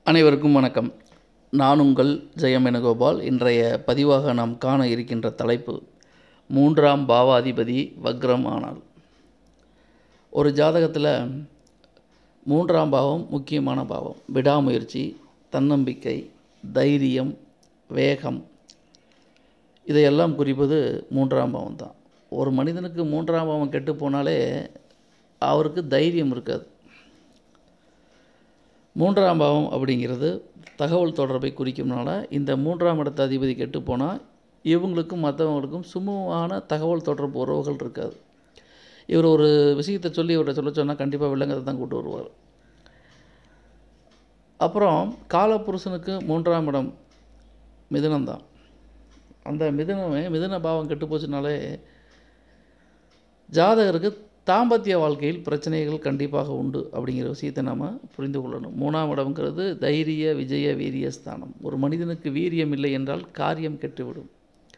அனைவருக்கும் வணக்கம் நான் உங்கள் ஜெயம் வேணுகோபால் இன்றைய பதிவாக நாம் காண இருக்கின்ற தலைப்பு மூன்றாம் பாவாதிபதி வக்ரம் ஆனால் ஒரு ஜாதகத்தில் மூன்றாம் பாவம் முக்கியமான பாவம் விடாமுயற்சி தன்னம்பிக்கை தைரியம் வேகம் இதையெல்லாம் குறிப்பது மூன்றாம் பாவம் தான் ஒரு மனிதனுக்கு மூன்றாம் பாவம் கெட்டு போனாலே அவருக்கு தைரியம் இருக்காது மூன்றாம் பாவம் அப்படிங்கிறது தகவல் தொடர்பை குறிக்கும்னால இந்த மூன்றாம் இடத்த அதிபதி கெட்டு போனால் இவங்களுக்கும் மற்றவங்களுக்கும் சுமூகமான தகவல் தொடர்பு உறவுகள் இருக்காது இவர் ஒரு விஷயத்தை சொல்லி இவர்கிட்ட சொல்ல சொன்னால் கண்டிப்பாக வில்லங்கத்தை தான் கூட்டு வருவார் அப்புறம் காலப்புருஷனுக்கு மூன்றாம் இடம் மிதுனம் தான் அந்த மிதுனமே மிதுன பாவம் கெட்டு போச்சுனாலே ஜாதகருக்கு தாம்பத்திய வாழ்க்கையில் பிரச்சனைகள் கண்டிப்பாக உண்டு அப்படிங்கிற விஷயத்தை நாம் புரிந்து கொள்ளணும் மூணாம் இடம்ங்கிறது தைரிய விஜய வீரிய ஸ்தானம் ஒரு மனிதனுக்கு வீரியம் இல்லை என்றால் காரியம் கெட்டுவிடும்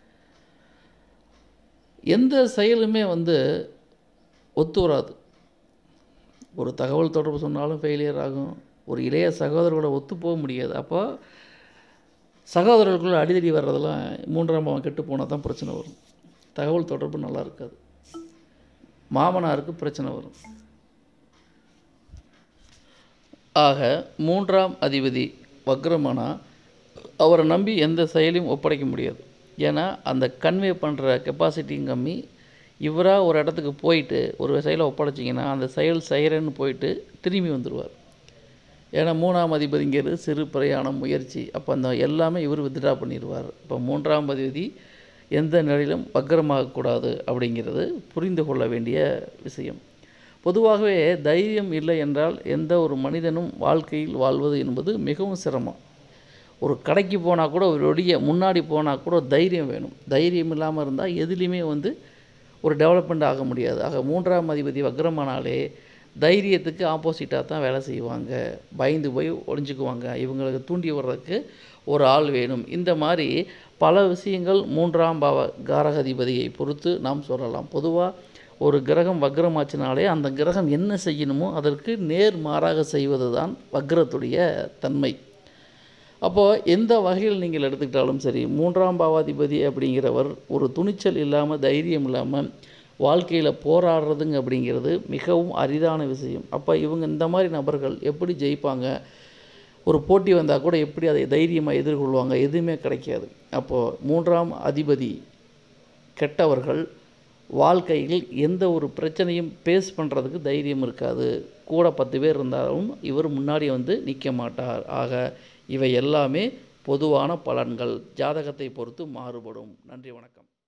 எந்த செயலுமே வந்து ஒத்து வராது ஒரு தகவல் தொடர்பு சொன்னாலும் ஃபெயிலியர் ஆகும் ஒரு இளைய சகோதரர்களோட ஒத்து போக முடியாது அப்போ சகோதரர்களுக்குள்ள அடிதடி வர்றதெல்லாம் மூன்றாம் பாவம் கெட்டு போனால் தான் பிரச்சனை வரும் தகவல் தொடர்பு நல்லா இருக்காது மாமனாருக்கு பிரச்சனை வரும் ஆக மூன்றாம் அதிபதி வக்ரமானா அவரை நம்பி எந்த செயலையும் ஒப்படைக்க முடியாது ஏன்னா அந்த கன்வே பண்ணுற கெப்பாசிட்டியும் கம்மி இவராக ஒரு இடத்துக்கு போயிட்டு ஒரு செயலை ஒப்படைச்சிங்கன்னா அந்த செயல் செய்கிறேன்னு போயிட்டு திரும்பி வந்துடுவார் ஏன்னா மூணாம் அதிபதிங்கிறது சிறு பிரயாணம் முயற்சி அப்போ அந்த எல்லாமே இவர் வித்ட்ரா பண்ணிடுவார் இப்போ மூன்றாம் அதிபதி எந்த நிலையிலும் வக்கரமாகக்கூடாது அப்படிங்கிறது புரிந்து கொள்ள வேண்டிய விஷயம் பொதுவாகவே தைரியம் இல்லை என்றால் எந்த ஒரு மனிதனும் வாழ்க்கையில் வாழ்வது என்பது மிகவும் சிரமம் ஒரு கடைக்கு போனால் கூட ஒரு ஒடிய முன்னாடி போனால் கூட தைரியம் வேணும் தைரியம் இல்லாமல் இருந்தால் எதுலேயுமே வந்து ஒரு டெவலப்மெண்ட் ஆக முடியாது ஆக மூன்றாம் அதிபதி வக்ரமானாலே தைரியத்துக்கு ஆப்போசிட்டாக தான் வேலை செய்வாங்க பயந்து போய் ஒளிஞ்சுக்குவாங்க இவங்களுக்கு தூண்டி வர்றதுக்கு ஒரு ஆள் வேணும் இந்த மாதிரி பல விஷயங்கள் மூன்றாம் பாவ காரகதிபதியை பொறுத்து நாம் சொல்லலாம் பொதுவாக ஒரு கிரகம் வக்ரமாச்சினாலே அந்த கிரகம் என்ன செய்யணுமோ அதற்கு நேர் மாறாக செய்வது தான் வக்ரத்துடைய தன்மை அப்போது எந்த வகையில் நீங்கள் எடுத்துக்கிட்டாலும் சரி மூன்றாம் பாவாதிபதி அப்படிங்கிறவர் ஒரு துணிச்சல் இல்லாமல் தைரியம் இல்லாமல் வாழ்க்கையில் போராடுறதுங்க அப்படிங்கிறது மிகவும் அரிதான விஷயம் அப்போ இவங்க இந்த மாதிரி நபர்கள் எப்படி ஜெயிப்பாங்க ஒரு போட்டி வந்தால் கூட எப்படி அதை தைரியமாக எதிர்கொள்வாங்க எதுவுமே கிடைக்காது அப்போது மூன்றாம் அதிபதி கெட்டவர்கள் வாழ்க்கையில் எந்த ஒரு பிரச்சனையும் பேஸ் பண்ணுறதுக்கு தைரியம் இருக்காது கூட பத்து பேர் இருந்தாலும் இவர் முன்னாடி வந்து நிற்க மாட்டார் ஆக இவை எல்லாமே பொதுவான பலன்கள் ஜாதகத்தை பொறுத்து மாறுபடும் நன்றி வணக்கம்